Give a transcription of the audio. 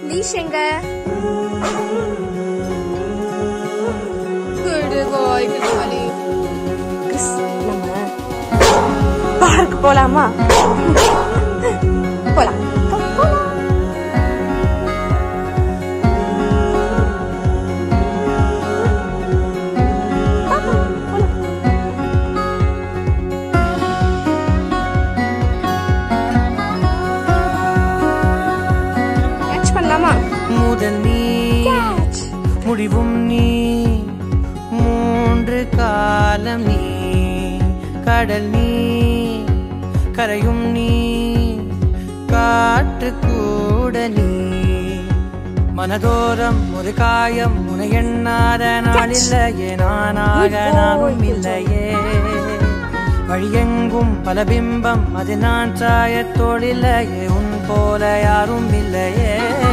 Leash எங்க குடு பாய் குடு பாய் கிறிஸ், நம்ம பார்க் போலாமா போலாம் Come, போலாம். பாப்பா, போலாம். கேட்ச் பண்ணலாமா முதல் நீ கேட்ச் முடிவும் நீ மூன்று காலம் நீ கடல் நீ கரையும் நீ காற்று கூட நீ மனதோரம் ஒரு காயம் உனை எண்ணாத நாளில்லையே நானாக நானும் இல்லையே வழியெங்கும் பல பிம்பம் அது நான் சாயத்தோடில்லையே உன் போல யாரும் இல்லையே